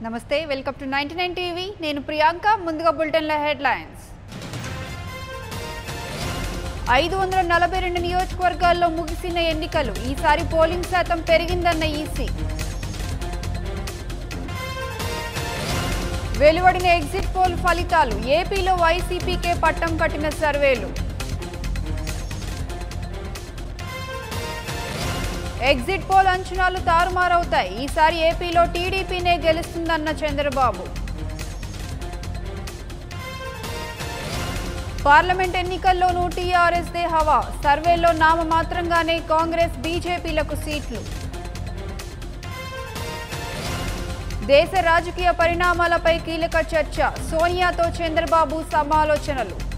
నమస్తే welcome to ninety nine TV నేను ప్రియాంక ముందుగా బులెటిన్ల హెడ్లైన్స్ ఐదు వందల నలభై రెండు నియోజకవర్గాల్లో ముగిసిన ఎన్నికలు ఈసారి పోలింగ్ శాతం పెరిగిందన్న ఈసీ వెలువడిన ఎగ్జిట్ పోల్ ఫలితాలు ఏపీలో వైసీపీకే పట్టం కట్టిన సర్వేలు ఎగ్జిట్ పోల్ అంచనాలు తారుమారవుతాయి ఈసారి ఏపీలో టీడీపీనే గెలుస్తుందన్న చంద్రబాబు పార్లమెంట్ ఎన్నికల్లోనూ టీఆర్ఎస్ దే హవా సర్వేలో నామమాత్రంగానే కాంగ్రెస్ బీజేపీలకు సీట్లు దేశ రాజకీయ పరిణామాలపై కీలక చర్చ సోనియాతో చంద్రబాబు సమాలోచనలు